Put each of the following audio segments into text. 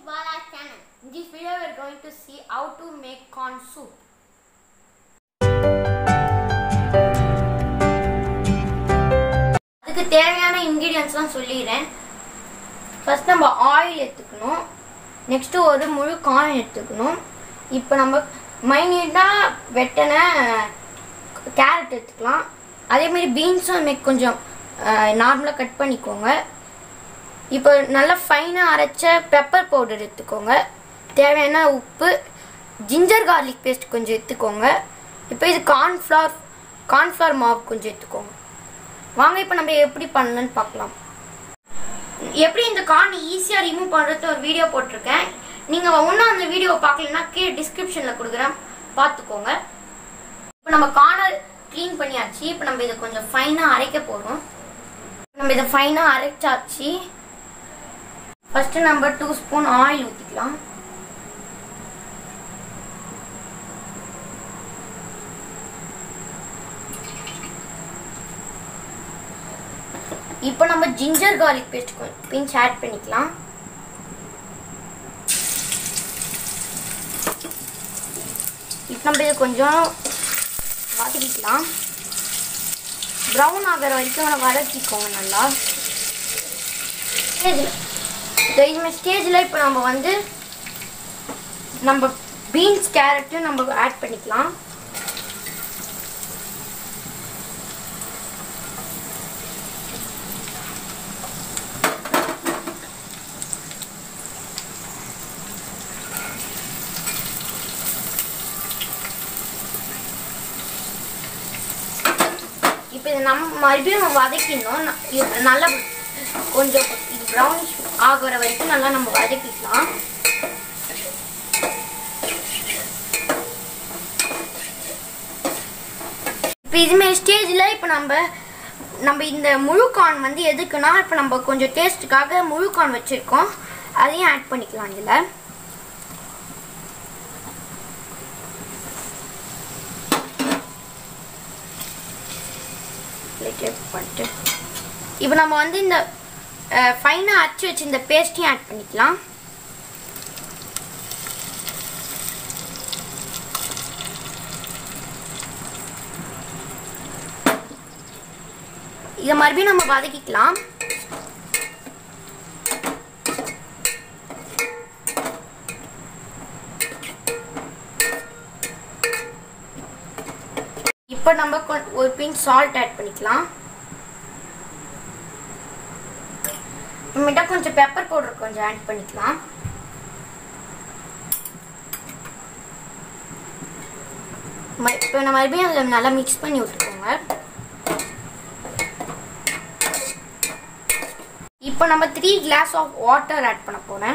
Bala's channel. In this video, we are going to see how to make corn soup. அதுக்கு தேவையான இன்க்ரீடியன்ஸ்லாம் சொல்லிடுறேன் first நம்ம oil எடுத்துக்கணும் next ஒரு முழு கார்ன் எடுத்துக்கணும் இப்போ நம்ம மைனியூட்டாக வெட்டின கேரட் எடுத்துக்கலாம் அதேமாரி பீன்ஸும் அதுமாரி கொஞ்சம் நார்மலாக கட் பண்ணிக்கோங்க இப்போ நல்லா ஃபைனாக அரைச்ச பெப்பர் பவுடர் எடுத்துக்கோங்க தேவையான உப்பு ஜிஞ்சர் கார்லிக் பேஸ்ட் கொஞ்சம் எடுத்துக்கோங்க இப்போ இது கார்ன்ஃப்ளவர் கார்ன்ஃப்ளவர் மாவு கொஞ்சம் எடுத்துக்கோங்க வாங்க இப்போ நம்ம எப்படி பண்ணலான்னு பார்க்கலாம் எப்படி இந்த கார்ன் ஈஸியாக ரிமூவ் பண்ணுறது ஒரு வீடியோ போட்டிருக்கேன் நீங்கள் இன்னும் அந்த வீடியோ பார்க்கலன்னா கீழே டிஸ்கிரிப்ஷனில் கொடுக்குறேன் பார்த்துக்கோங்க இப்போ நம்ம கார்னை க்ளீன் பண்ணியாச்சு இப்போ நம்ம இதை கொஞ்சம் ஃபைனாக அரைக்க போகிறோம் நம்ம இதை ஃபைனாக அரைச்சாச்சு ஃபர்ஸ்ட் நம்ம டூ ஸ்பூன் ஆயில் ஊற்றிக்கலாம் இப்போ நம்ம ginger garlic paste pinch add பண்ணிக்கலாம் இப்போ நம்ம இதை கொஞ்சம் வதக்கிக்கலாம் ப்ரௌன் ஆகிற வரைக்கும் வதக்கிக்கோங்க நல்லா ஸ்டேஜில் இந்த ஸ்டேஜில் இப்போ நம்ம வந்து நம்ம பீன்ஸ் கேரட்டும் நம்ம ஆட் பண்ணிக்கலாம் இப்போ இதை நம்ம மறுபடியும் நம்ம வதக்கிடணும் ந- இது நல்லா கொஞ்சம் இது ப்ரௌனிஷ் ஆகுற வரைக்கும் நல்லா நம்ம வதக்கிக்கலாம் இப்போ இதுமாரி ஸ்டேஜில் இப்போ நம்ம நம்ம இந்த முழு கார்ன் வந்து எதுக்குன்னா இப்போ நம்ம கொஞ்சம் டேஸ்ட்டுக்காக முழு கார்ன் வச்சுருக்கோம் அதையும் ஆட் பண்ணிக்கலாம் இதில் பண்ணிட்டு இப்போ நம்ம வந்து இந்த ஃபைனாக அரைச்சி வச்சு இந்த பேஸ்ட்டையும் ஆட் பண்ணிக்கலாம் இதை மறுபடியும் நம்ம வதக்கிக்கலாம் இப்போ நம்ம கொ- ஒரு பின் சால்ட் ஆட் பண்ணிக்கலாம் அப்புறமேட்டா கொஞ்சம் பெப்பர் பவுடர் கொஞ்சம் ஆட் பண்ணிக்கலாம் ம- இப்போ நம்ம மறுபடியும் அதில் நல்லா மிக்ஸ் பண்ணி விட்டுக்கோங்க இப்போ நம்ம three glass of water add பண்ண போகிறேன்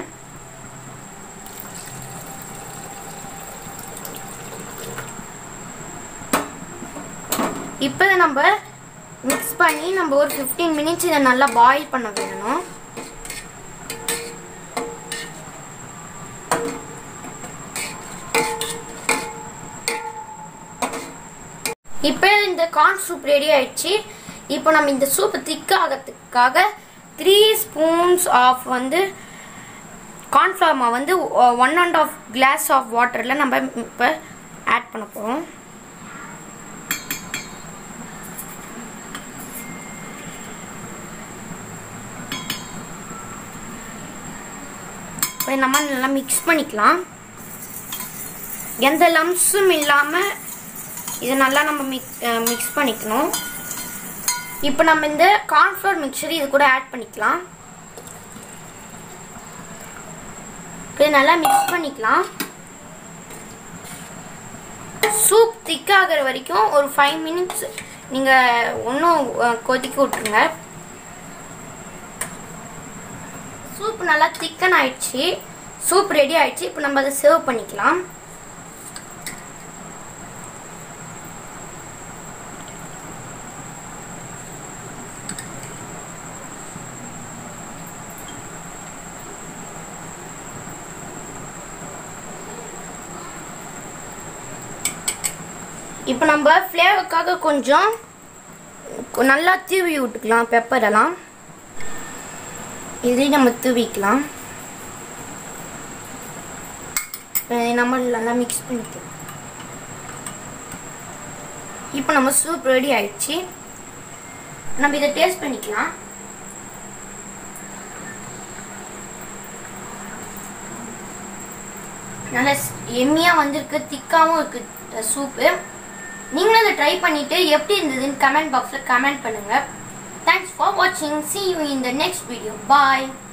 இப்போ இதை நம்ம மிக்ஸ் பண்ணி நம்ம ஒரு ஃபிஃப்டீன் மினிட்ஸ் இதை நல்லா பாயில் பண்ண வேணும் இப்போ இந்த கார்ன் சூப் ரெடி ஆயிடுச்சு இப்போ நம்ம இந்த சூப் திக் ஆகிறதுக்காக த்ரீ ஸ்பூன்ஸ் ஆஃப் வந்து கார்ன்ஃப்ளவர் மாவு வந்து one and half glass of வாட்டரில் நம்ம இப்போ ஆட் பண்ண போகிறோம் இப்போ நம்ம நல்லா மிக்ஸ் பண்ணிக்கலாம் எந்த லம்ஸும் இல்லாமல் இதை நல்லா நம்ம மிக் மிக்ஸ் பண்ணிக்கணும் இப்போ நம்ம இந்த கார்ன்ஃப்ளவர் மிக்சர் இது கூட ஆட் பண்ணிக்கலாம் இது நல்லா மிக்ஸ் பண்ணிக்கலாம் சூப் திக்காகிற வரைக்கும் ஒரு ஃபைவ் மினிட்ஸ் நீங்கள் ஒன்றும் கொதிக்க விட்ருங்க சூப் நல்லா திக்கன் ஆயிடுச்சு சூப் ரெடி ஆயிடுச்சு இப்போ நம்ம அதை சர்வ் பண்ணிக்கலாம் இப்போ நம்ம ஃப்ளேவருக்காக கொஞ்சம் நல்லா தூவி விட்டுக்கலாம் பெப்பர் எல்லாம் இதையும் நம்ம தூவிக்கலாம் அஹ் நம்ம நல்லா மிக்ஸ் பண்ணிக்கலாம் இப்போ நம்ம சூப் ரெடி ஆயிடுச்சு நம்ம இதை டேஸ்ட் பண்ணிக்கலாம் நல்ல எம்மியாக வந்திருக்கு திக்காகவும் இருக்கு சூப்பு நீங்களும் இதை ட்ரை பண்ணிட்டு எப்படி இருந்ததுன்னு கமெண்ட் பாக்ஸில் கமெண்ட் பண்ணுங்க தேங்க்ஸ் ஃபார் வாட்சிங் see you in the next video bye